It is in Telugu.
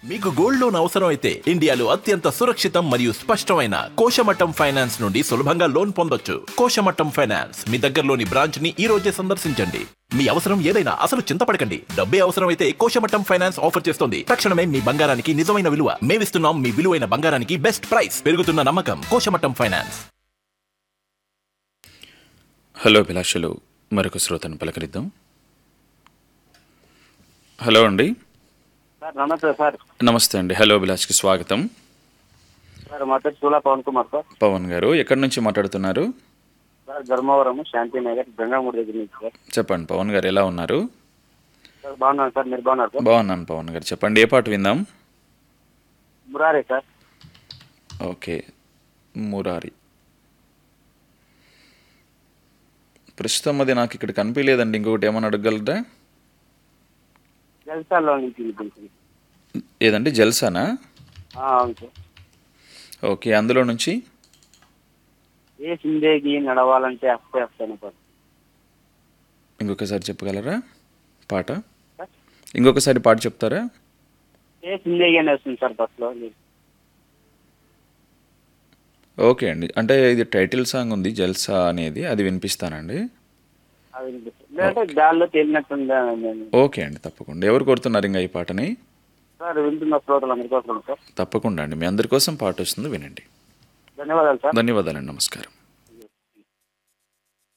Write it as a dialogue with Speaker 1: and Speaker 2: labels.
Speaker 1: మీకు గోల్డ్ లోన్ అవసరం అయితే ఇండియాలో అత్యంత సురక్షితం మరియు స్పష్టమైన కోశమట్టం ఫైనాన్స్ నుండి సులభంగా లోన్ పొందొచ్చు కోశమట్టం ఫైనాన్స్ మీ దగ్గరలోని బ్రాంచ్ ని ఈ రోజే సందర్శించండి మీ అవసరం ఏదైనా అసలు చింతపడకండి డబ్బే అవసరం అయితే కోశమట్టం ఫైనాన్స్ ఆఫర్ చేస్తుంది తక్షణమే మీ బంగారానికి నిజమైన విలువ మేమిస్తున్నాం మీ విలువైన బంగారానికి బెస్ట్ ప్రైస్ పెరుగుతున్న నమ్మకం కోశమట్టం ఫైనాన్స్
Speaker 2: హలో అభిలాషలు మరొక శ్రోతను పలకరిద్దాం హలో అండి
Speaker 3: సార్ నమస్తే సార్
Speaker 2: నమస్తే అండి హలో అభిలాష్కి స్వాగతం
Speaker 3: సార్ మా పేరు చూలా పవన్ కుమార్ సార్
Speaker 2: పవన్ గారు ఎక్కడి నుంచి మాట్లాడుతున్నారు
Speaker 3: సార్ ధర్మవరం శాంతినగర్ గంగామూడి దగ్గర నుంచి సార్
Speaker 2: చెప్పండి పవన్ గారు ఎలా ఉన్నారు
Speaker 3: సార్ బాగున్నాను సార్ మీరు బాగున్నారు సార్
Speaker 2: బాగున్నాను పవన్ గారు చెప్పండి ఏ పాట విందాం
Speaker 3: మురారే సార్
Speaker 2: ఓకే మురారి ప్రస్తుతం అది నాకు ఇక్కడ కనిపించలేదండి ఇంకొకటి ఏమైనా అడగగలరా
Speaker 3: జల్సాలో నుంచి వినిపించింది
Speaker 2: ఏదండి జల్సానా
Speaker 3: ఆ, అవును సార్
Speaker 2: ఓకే అందులో నుంచి
Speaker 3: ఏ సిందేగి నడవాలంటే అస్తే అస్తాను సార్
Speaker 2: ఇంకొకసారి చెప్పగలరా పాట
Speaker 3: సార్
Speaker 2: ఇంకొకసారి పాట చెప్తారా
Speaker 3: ఏ సిందేగి అని వస్తుంది సార్ బస్సులో
Speaker 2: ఓకే అండి అంటే ఇది టైటిల్ సాంగ్ ఉంది జల్సా అనేది అది వినిపిస్తానండి
Speaker 3: అది వినిపిస్తుంది లేదంటే గాల్లో తేలినట్టుందా నేను
Speaker 2: ఓకే అండి తప్పకుండా ఎవరు కోరుతున్నారు ఇంకా ఈ పాటని
Speaker 3: సార్ వింటున్న శ్రోతలు అందరికోసం సార్
Speaker 2: తప్పకుండా అండి మీ అందరి కోసం పాట వస్తుంది వినండి
Speaker 3: ధన్యవాదాలు సార్
Speaker 2: ధన్యవాదాలండి నమస్కారం